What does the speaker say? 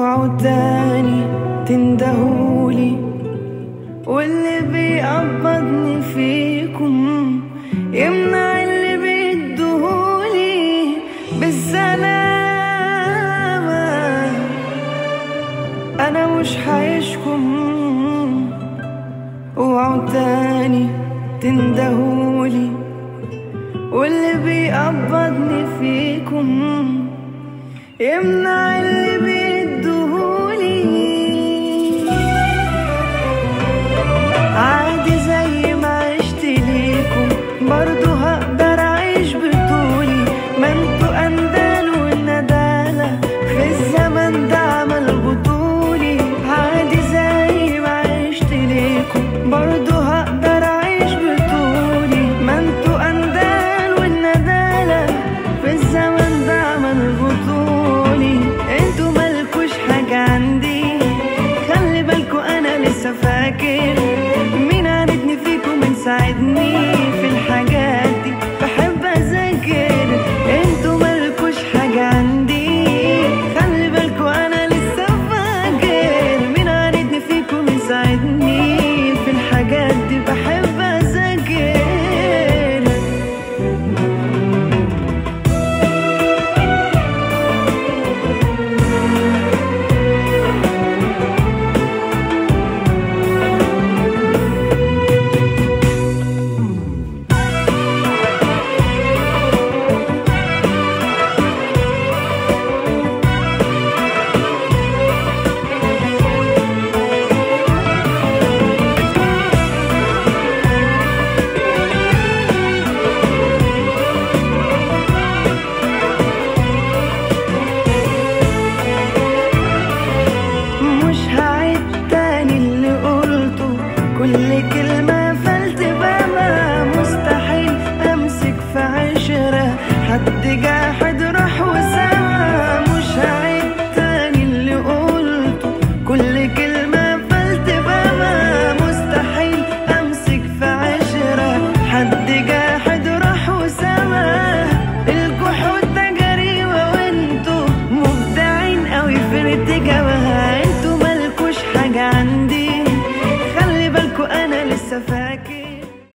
اوعوا تاني تندهولي واللي بيقبضني فيكم يمنع اللي بيدهولي بالسلامة أنا مش حعيشكم اوعوا تاني تندهولي واللي بيقبضني فيكم يمنع اللي بيدهولي عادي زي ما عشت ليكم برضو هقدر اعيش بطولي ما انتوا اندال والندالة في الزمن ده